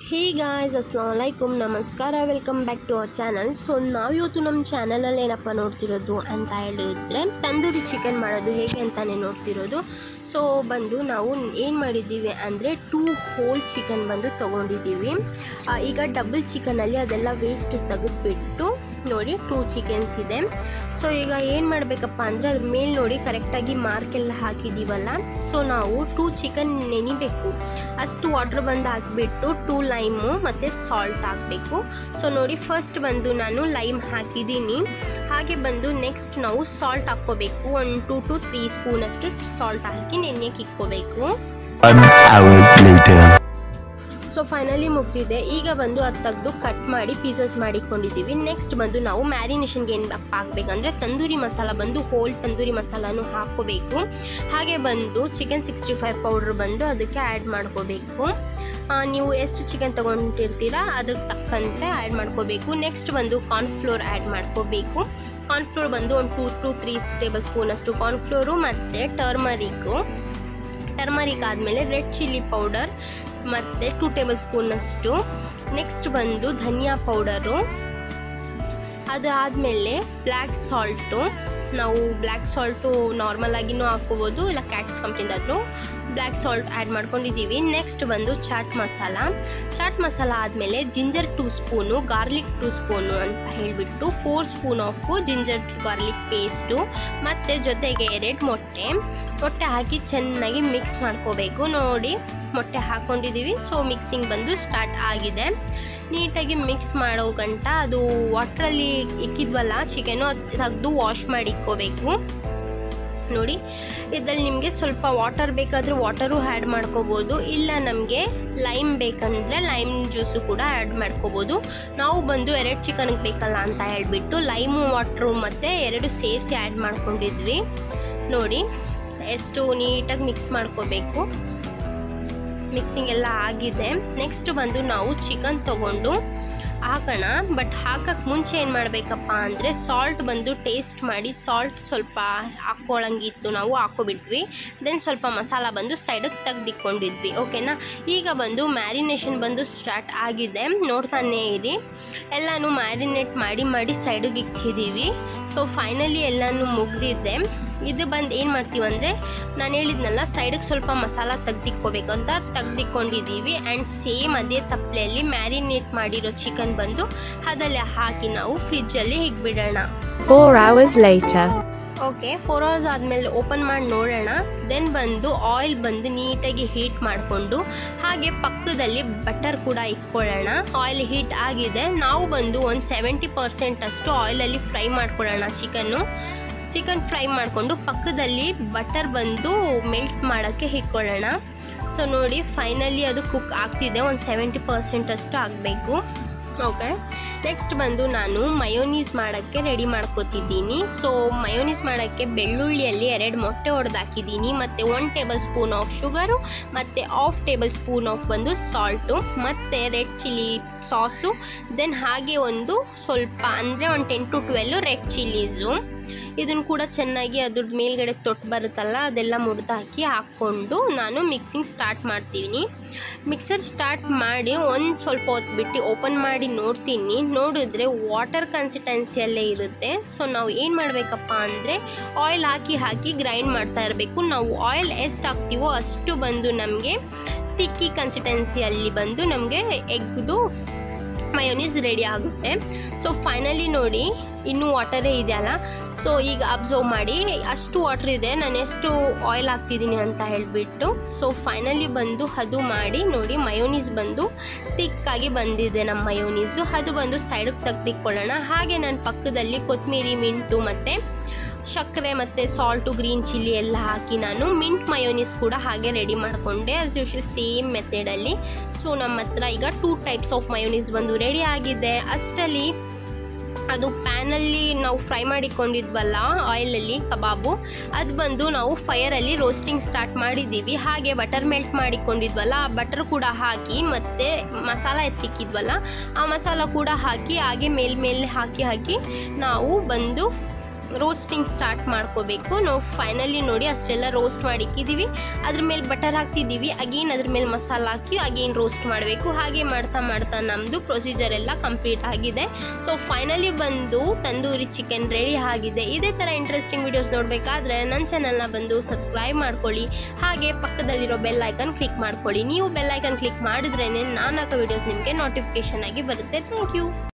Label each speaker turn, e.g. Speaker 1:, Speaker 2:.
Speaker 1: Hey guys ಅಸ್ಲಾಂ ವಲೈಕುಮ್ ನಮಸ್ಕಾರ welcome back to our channel so ನಾವು ಇವತ್ತು ನಮ್ಮ ಚಾನಲಲ್ಲಿ ಏನಪ್ಪ ನೋಡ್ತಿರೋದು ಅಂತ ಹೇಳಿದ್ರೆ ತಂದೂರಿ ಚಿಕನ್ ಮಾಡೋದು ಹೇಗೆ ಅಂತಾನೆ ನೋಡ್ತಿರೋದು ಸೊ ಬಂದು ನಾವು ಏನು ಮಾಡಿದ್ದೀವಿ ಅಂದರೆ ಟೂ ಹೋಲ್ ಚಿಕನ್ ಬಂದು ತೊಗೊಂಡಿದ್ದೀವಿ ಆ, ಈಗ ಡಬಲ್ ಚಿಕನಲ್ಲಿ ಅದೆಲ್ಲ ವೇಸ್ಟ್ ತೆಗೆದುಬಿಟ್ಟು ನೋಡಿ ಟೂ ಚಿಕನ್ಸ್ ಇದೆ ಸೊ ಈಗ ಏನು ಮಾಡಬೇಕಪ್ಪ ಅಂದರೆ ಅದ್ರ ಮೇಲೆ ನೋಡಿ ಕರೆಕ್ಟಾಗಿ ಮಾರ್ಕೆಲ್ಲ ಹಾಕಿದ್ದೀವಲ್ಲ ಸೊ ನಾವು ಟೂ ಚಿಕನ್ ನೆನಿಬೇಕು ಅಷ್ಟು ವಾಟ್ರ್ ಬಂದು ಹಾಕಿಬಿಟ್ಟು ಟೂ ಲೈಮು ಮತ್ತು ಸಾಲ್ಟ್ ಹಾಕಬೇಕು ಸೊ ನೋಡಿ ಫಸ್ಟ್ ಬಂದು ನಾನು ಲೈಮ್ ಹಾಕಿದ್ದೀನಿ ಹಾಗೆ ಬಂದು ನೆಕ್ಸ್ಟ್ ನಾವು ಸಾಲ್ಟ್ ಹಾಕ್ಕೋಬೇಕು ಒಂದು ಟು ಟು ತ್ರೀ ಸ್ಪೂನಷ್ಟು ಸಾಲ್ಟ್ ಹಾಕಿ ನೆನೆಯಕ್ಕೆ ಇಕ್ಕೋಬೇಕು
Speaker 2: One hour later.
Speaker 1: So finally ಮುಗ್ದಿದೆ ಈಗ ಬಂದು ಅದು ತೆಗೆದು ಕಟ್ ಮಾಡಿ ಪೀಸಸ್ ಮಾಡಿಕೊಂಡಿದ್ದೀವಿ ನೆಕ್ಸ್ಟ್ ಬಂದು ನಾವು ಮ್ಯಾರಿನೇಷನ್ಗೆ ಏನು ಹಾಕಬೇಕಂದ್ರೆ ತಂದೂರಿ ಮಸಾಲ ಬಂದು ಹೋಲ್ ತಂದೂರಿ ಮಸಾಲಾನು ಹಾಕ್ಕೋಬೇಕು ಹಾಗೆ ಬಂದು ಚಿಕನ್ ಸಿಕ್ಸ್ಟಿ ಫೈವ್ ಪೌಡ್ರ್ ಬಂದು ಅದಕ್ಕೆ ಆ್ಯಡ್ ಮಾಡ್ಕೋಬೇಕು ಆ, ನೀವು ಎಷ್ಟು ಚಿಕನ್ ತೊಗೊಂಡಿರ್ತೀರಾ ಅದ್ರ ತಕ್ಕಂತೆ ಆ್ಯಡ್ ಮಾಡ್ಕೋಬೇಕು ನೆಕ್ಸ್ಟ್ ಬಂದು ಕಾರ್ನ್ಫ್ಲೋರ್ ಆ್ಯಡ್ ಮಾಡ್ಕೋಬೇಕು ಕಾರ್ನ್ಫ್ಲೋರ್ ಬಂದು ಒಂದು ಟೂ ಟು ತ್ರೀ ಟೇಬಲ್ ಸ್ಪೂನಷ್ಟು ಕಾರ್ನ್ಫ್ಲೋರು ಮತ್ತು ಟರ್ಮರಿಕ್ಕು ಟರ್ಮರಿಕ್ ಆದಮೇಲೆ ರೆಡ್ ಚಿಲ್ಲಿ ಪೌಡರ್ ಮತ್ತು ಟೂ ಟೇಬಲ್ ಸ್ಪೂನಷ್ಟು ನೆಕ್ಸ್ಟ್ ಬಂದು ಧನಿಯಾ ಪೌಡರು ಅದಾದಮೇಲೆ ಬ್ಲ್ಯಾಕ್ ಸಾಲ್ಟು ನಾವು ಬ್ಲ್ಯಾಕ್ ಸಾಲ್ಟು ನಾರ್ಮಲ್ ಆಗಿನೂ ಹಾಕ್ಕೋಬೋದು ಇಲ್ಲ ಕ್ಯಾಟ್ಸ್ ಕಂಪ್ನಿದಾದರೂ ಬ್ಲ್ಯಾಕ್ ಸಾಲ್ಟ್ ಆ್ಯಡ್ ಮಾಡ್ಕೊಂಡಿದ್ದೀವಿ ನೆಕ್ಸ್ಟ್ ಬಂದು ಚಾಟ್ ಮಸಾಲ ಚಾಟ್ ಮಸಾಲ ಆದಮೇಲೆ ginger two spoon garlic two spoon ಅಂತ ಹೇಳಿಬಿಟ್ಟು four spoon of ginger garlic paste ಮತ್ತು ಜೊತೆಗೆ ಎರಡು ಮೊಟ್ಟೆ ಮೊಟ್ಟೆ ಹಾಕಿ ಚೆನ್ನಾಗಿ ಮಿಕ್ಸ್ ಮಾಡ್ಕೋಬೇಕು ನೋಡಿ ಮೊಟ್ಟೆ ಹಾಕ್ಕೊಂಡಿದ್ದೀವಿ ಸೊ ಮಿಕ್ಸಿಂಗ್ ಬಂದು ಸ್ಟಾರ್ಟ್ ಆಗಿದೆ ನೀಟಾಗಿ ಮಿಕ್ಸ್ ಮಾಡೋ ಗಂಟ ಅದು ವಾಟ್ರಲ್ಲಿ ಇಕ್ಕಿದ್ವಲ್ಲ ಚಿಕನು ಅದು ತೆಗೆದು ವಾಶ್ ಮಾಡಿ ಇಕ್ಕೋಬೇಕು ನೋಡಿ ಇದರಲ್ಲಿ ನಿಮಗೆ ಸ್ವಲ್ಪ ವಾಟರ್ ಬೇಕಾದರೆ ವಾಟರು ಆ್ಯಡ್ ಮಾಡ್ಕೋಬೋದು ಇಲ್ಲ ನಮಗೆ ಲೈಮ್ ಬೇಕಂದರೆ ಲೈಮ್ ಜ್ಯೂಸು ಕೂಡ ಆ್ಯಡ್ ಮಾಡ್ಕೋಬೋದು ನಾವು ಬಂದು ಎರಡು ಚಿಕನ್ಗೆ ಬೇಕಲ್ಲ ಅಂತ ಹೇಳಿಬಿಟ್ಟು ಲೈಮು ವಾಟ್ರು ಮತ್ತು ಎರಡು ಸೇರಿಸಿ ಆ್ಯಡ್ ಮಾಡ್ಕೊಂಡಿದ್ವಿ ನೋಡಿ ಎಷ್ಟು ನೀಟಾಗಿ ಮಿಕ್ಸ್ ಮಾಡ್ಕೋಬೇಕು ಮಿಕ್ಸಿಂಗ್ ಎಲ್ಲ ಆಗಿದೆ ನೆಕ್ಸ್ಟ್ ಬಂದು ನಾವು ಚಿಕನ್ ತೊಗೊಂಡು ಹಾಕೋಣ ಬಟ್ ಹಾಕಕ್ಕೆ ಮುಂಚೆ ಏನು ಮಾಡಬೇಕಪ್ಪ ಅಂದರೆ ಸಾಲ್ಟ್ ಬಂದು ಟೇಸ್ಟ್ ಮಾಡಿ ಸಾಲ್ಟ್ ಸ್ವಲ್ಪ ಹಾಕ್ಕೊಳ್ಳಂಗಿತ್ತು ನಾವು ಹಾಕ್ಕೊಬಿಟ್ವಿ ದೆನ್ ಸ್ವಲ್ಪ ಮಸಾಲ ಬಂದು ಸೈಡಿಗೆ ತೆಗ್ದಿಕ್ಕೊಂಡಿದ್ವಿ ಓಕೆನಾ ಈಗ ಬಂದು ಮ್ಯಾರಿನೇಷನ್ ಬಂದು ಸ್ಟಾರ್ಟ್ ಆಗಿದೆ ನೋಡ್ತಾನೇ ಇರಿ ಎಲ್ಲನೂ ಮ್ಯಾರಿನೇಟ್ ಮಾಡಿ ಮಾಡಿ ಸೈಡಿಗೆ ಇಕ್ಕಿದ್ದೀವಿ ಸೊ ಫೈನಲಿ ಎಲ್ಲನೂ ಮುಗ್ದಿದೆ ಇದು ಬಂದು ಏನು ಮಾಡ್ತೀವಿ ಅಂದರೆ ನಾನು ಹೇಳಿದ್ನಲ್ಲ ಸೈಡಿಗೆ ಸ್ವಲ್ಪ ಮಸಾಲ ತೆಗ್ದಿಕ್ಕೋಬೇಕು ಅಂತ ತೆಗ್ದಿಕ್ಕೊಂಡಿದ್ದೀವಿ ಆ್ಯಂಡ್ ಸೇಮ್ ಅದೇ ತಪ್ಪಲೆಯಲ್ಲಿ ಮ್ಯಾರಿನೇಟ್ ಮಾಡಿರೋ ಚಿಕನ್ ಬಂದು ಅದಲ್ಲೇ ಹಾಕಿ ನಾವು ಫ್ರಿಜ್ಜಲ್ಲಿ ಇಕ್ಬಿಡೋಣ
Speaker 3: Four hours later.
Speaker 1: Okay four hours ಆದಮೇಲೆ ಓಪನ್ ಮಾಡಿ ನೋಡೋಣ ದೆನ್ ಬಂದು ಆಯಿಲ್ ಬಂದು ನೀಟಾಗಿ ಹೀಟ್ ಮಾಡಿಕೊಂಡು ಹಾಗೆ ಪಕ್ಕದಲ್ಲಿ ಬಟರ್ ಕೂಡ ಇಟ್ಕೊಳ್ಳೋಣ ಆಯಿಲ್ ಹೀಟ್ ಆಗಿದೆ ನಾವು ಬಂದು ಒಂದು ಸೆವೆಂಟಿ ಪರ್ಸೆಂಟ್ ಅಷ್ಟು ಆಯಿಲಲ್ಲಿ ಫ್ರೈ ಮಾಡ್ಕೊಳ್ಳೋಣ ಚಿಕನ್ನು ಚಿಕನ್ ಫ್ರೈ ಮಾಡಿಕೊಂಡು ಪಕ್ಕದಲ್ಲಿ ಬಟರ್ ಬಂದು ಮೆಲ್ಟ್ ಮಾಡೋಕ್ಕೆ ಇಟ್ಕೊಳ್ಳೋಣ ಸೊ ನೋಡಿ ಫೈನಲಿ ಅದು ಕುಕ್ ಆಗ್ತಿದೆ ಒಂದು ಸೆವೆಂಟಿ ಪರ್ಸೆಂಟ್ ಅಷ್ಟು ಆಗಬೇಕು ಓಕೆ ನೆಕ್ಸ್ಟ್ ಬಂದು ನಾನು ಮಯೋನೀಸ್ ಮಾಡೋಕ್ಕೆ ರೆಡಿ ಮಾಡ್ಕೋತಿದ್ದೀನಿ ಸೊ ಮಯೋನೀಸ್ ಮಾಡೋಕ್ಕೆ ಬೆಳ್ಳುಳ್ಳಿಯಲ್ಲಿ ಎರಡು ಮೊಟ್ಟೆ ಹೊಡೆದು ಹಾಕಿದ್ದೀನಿ ಮತ್ತು one table spoon of sugar ಮತ್ತು ಹಾಫ್ ಟೇಬಲ್ ಸ್ಪೂನ್ ಆಫ್ ಬಂದು ಸಾಲ್ಟು ಮತ್ತು ರೆಡ್ ಚಿಲ್ಲಿ ಸಾಸು ದೆನ್ ಹಾಗೆ ಒಂದು ಸ್ವಲ್ಪ ಅಂದರೆ ಒಂದು ten to twelve red chillies ಇದನ್ನು ಕೂಡ ಚೆನ್ನಾಗಿ ಅದ್ರ ಮೇಲ್ಗಡೆ ತೊಟ್ಟು ಬರುತ್ತಲ್ಲ ಅದೆಲ್ಲ ಮುರಿದು ಹಾಕಿ ಹಾಕ್ಕೊಂಡು ನಾನು ಮಿಕ್ಸಿಂಗ್ ಸ್ಟಾರ್ಟ್ ಮಾಡ್ತೀನಿ ಮಿಕ್ಸರ್ ಸ್ಟಾರ್ಟ್ ಮಾಡಿ ಒಂದು ಸ್ವಲ್ಪ ಹೊತ್ತು ಬಿಟ್ಟು ಓಪನ್ ಮಾಡಿ ನೋಡ್ತೀನಿ ನೋಡಿದ್ರೆ ವಾಟರ್ ಕನ್ಸಿಸ್ಟೆನ್ಸಿಯಲ್ಲೇ ಇರುತ್ತೆ ಸೊ ನಾವು ಏನು ಮಾಡಬೇಕಪ್ಪ ಅಂದರೆ ಆಯಿಲ್ ಹಾಕಿ ಹಾಕಿ ಗ್ರೈಂಡ್ ಮಾಡ್ತಾ ಇರಬೇಕು ನಾವು ಆಯಿಲ್ ಎಷ್ಟು ಹಾಕ್ತೀವೋ ಅಷ್ಟು ಬಂದು ನಮಗೆ ತಿಕ್ಕಿ ಕನ್ಸಿಸ್ಟೆನ್ಸಿಯಲ್ಲಿ ಬಂದು ನಮಗೆ ಎಗ್ದು ಮಯೋನೀಸ್ ರೆಡಿ ಆಗುತ್ತೆ ಸೊ ಫೈನಲಿ ನೋಡಿ ಇನ್ನೂ ವಾಟರೇ ಇದೆಯಲ್ಲ ಸೊ ಈಗ ಅಬ್ಸರ್ವ್ ಮಾಡಿ ಅಷ್ಟು ವಾಟರ್ ಇದೆ ನಾನು ಎಷ್ಟು ಆಯಿಲ್ ಹಾಕ್ತಿದ್ದೀನಿ ಅಂತ ಹೇಳಿಬಿಟ್ಟು ಸೊ ಫೈನಲಿ ಬಂದು ಅದು ಮಾಡಿ ನೋಡಿ ಮಯೋನೀಸ್ ಬಂದು ತಿಕ್ಕಾಗಿ ಬಂದಿದೆ ನಮ್ಮ ಮಯೋನೀಸು ಅದು ಬಂದು ಸೈಡಿಗೆ ತೆಗ್ದಿಕ್ಕೊಳ್ಳೋಣ ಹಾಗೆ ನಾನು ಪಕ್ಕದಲ್ಲಿ ಕೊತ್ತಂಬರಿ ಮಿಂಟು ಮತ್ತು ಸಕ್ಕರೆ ಮತ್ತು ಸಾಲ್ಟು ಗ್ರೀನ್ ಚಿಲ್ಲಿ ಎಲ್ಲ ಹಾಕಿ ನಾನು ಮಿಂಟ್ ಮಯೋನೀಸ್ ಕೂಡ ಹಾಗೆ ರೆಡಿ ಮಾಡಿಕೊಂಡೆ ಆಸ್ ಯೂಶಲ್ ಸೇಮ್ ಮೆಥಡಲ್ಲಿ ಸೊ ನಮ್ಮ ಹತ್ರ ಈಗ ಟೂ ಟೈಪ್ಸ್ ಆಫ್ ಮಯೋನೀಸ್ ಬಂದು ರೆಡಿ ಆಗಿದೆ ಅಷ್ಟರಲ್ಲಿ ಅದು ಪ್ಯಾನಲ್ಲಿ ನಾವು ಫ್ರೈ ಮಾಡಿಕೊಂಡಿದ್ವಲ್ಲ ಆಯಿಲಲ್ಲಿ ಕಬಾಬು ಅದು ಬಂದು ನಾವು ಫೈರಲ್ಲಿ ರೋಸ್ಟಿಂಗ್ ಸ್ಟಾರ್ಟ್ ಮಾಡಿದ್ದೀವಿ ಹಾಗೆ ಬಟರ್ ಮೆಲ್ಟ್ ಮಾಡಿಕೊಂಡಿದ್ವಲ್ಲ ಆ ಬಟರ್ ಕೂಡ ಹಾಕಿ ಮತ್ತು ಮಸಾಲ ಎತ್ತಿಕ್ಕಿದ್ವಲ್ಲ ಆ ಮಸಾಲ ಕೂಡ ಹಾಕಿ ಹಾಗೆ ಮೇಲ್ಮೇಲೆ ಹಾಕಿ ಹಾಕಿ ನಾವು ಬಂದು ರೋಸ್ಟಿಂಗ್ ಸ್ಟಾರ್ಟ್ ಮಾಡ್ಕೋಬೇಕು ನಾವು ಫೈನಲಿ ನೋಡಿ ಅಷ್ಟೆಲ್ಲ ರೋಸ್ಟ್ ಮಾಡಿ ಇಕ್ಕಿದ್ದೀವಿ ಅದ್ರ ಮೇಲೆ ಬಟರ್ ಹಾಕ್ತಿದ್ದೀವಿ ಅಗೇನ್ ಅದ್ರ ಮೇಲೆ ಮಸಾಲ ಹಾಕಿ ಅಗೇನ್ ರೋಸ್ಟ್ ಮಾಡಬೇಕು ಹಾಗೆ ಮಾಡ್ತಾ ಮಾಡ್ತಾ ನಮ್ಮದು ಪ್ರೊಸೀಜರ್ ಎಲ್ಲ ಕಂಪ್ಲೀಟ್ ಆಗಿದೆ ಸೊ ಫೈನಲಿ ಬಂದು ತಂದೂರಿ ಚಿಕನ್ ರೆಡಿ ಆಗಿದೆ ಇದೇ ಥರ ಇಂಟ್ರೆಸ್ಟಿಂಗ್ ವಿಡಿಯೋಸ್ ನೋಡಬೇಕಾದ್ರೆ ನನ್ನ ಚಾನಲ್ನ ಬಂದು ಸಬ್ಸ್ಕ್ರೈಬ್ ಮಾಡ್ಕೊಳ್ಳಿ ಹಾಗೆ ಪಕ್ಕದಲ್ಲಿರೋ ಬೆಲ್ ಐಕನ್ ಕ್ಲಿಕ್ ಮಾಡ್ಕೊಳ್ಳಿ ನೀವು ಬೆಲ್ ಐಕನ್ ಕ್ಲಿಕ್ ಮಾಡಿದ್ರೇ ನಾನು ಹಾಕೋ ವಿಡಿಯೋಸ್ ನಿಮಗೆ ನೋಟಿಫಿಕೇಶನ್ ಆಗಿ ಬರುತ್ತೆ ಥ್ಯಾಂಕ್ ಯು